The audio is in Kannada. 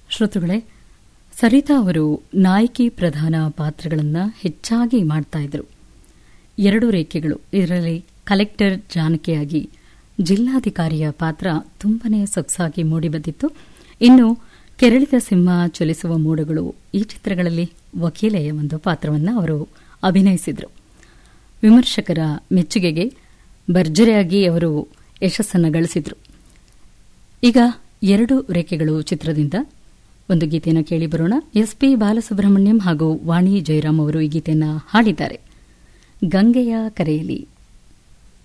ಶ್ರೋತೃಗಳೇ ಸರಿತಾ ಅವರು ನಾಯಕಿ ಪ್ರಧಾನ ಪಾತ್ರಗಳನ್ನು ಹೆಚ್ಚಾಗಿ ಮಾಡ್ತಾ ಇದ್ರು ಎರಡು ರೇಖೆಗಳು ಇದರಲ್ಲಿ ಕಲೆಕ್ಟರ್ ಜಾನಕಿಯಾಗಿ ಜಿಲ್ಲಾಧಿಕಾರಿಯ ಪಾತ್ರ ತುಂಬನೇ ಸೊಗಸಾಗಿ ಮೂಡಿಬಂದಿತ್ತು ಇನ್ನು ಕೆರಳಿದ ಸಿಂಹ ಚಲಿಸುವ ಮೋಡಗಳು ಈ ಚಿತ್ರಗಳಲ್ಲಿ ವಕೀಲೆಯ ಒಂದು ಪಾತ್ರವನ್ನು ಅವರು ಅಭಿನಯಿಸಿದರು ವಿಮರ್ಶಕರ ಮೆಚ್ಚುಗೆಗೆ ಭರ್ಜರಿಯಾಗಿ ಅವರು ಯಶಸ್ಸನ್ನು ಗಳಿಸಿದರು ಈಗ ಎರಡು ರೇಖೆಗಳು ಚಿತ್ರದಿಂದ ಒಂದು ಗೀತೆಯನ್ನು ಕೇಳಿ ಬರೋಣ ಎಸ್ಪಿ ಬಾಲಸುಬ್ರಹ್ಮಣ್ಯಂ ಹಾಗೂ ವಾಣಿ ಜಯರಾಮ್ ಅವರು ಈ ಗೀತೆಯನ್ನು ಹಾಡಿದ್ದಾರೆ ಗಂಗೆಯ ಕರೆಯಲ್ಲಿ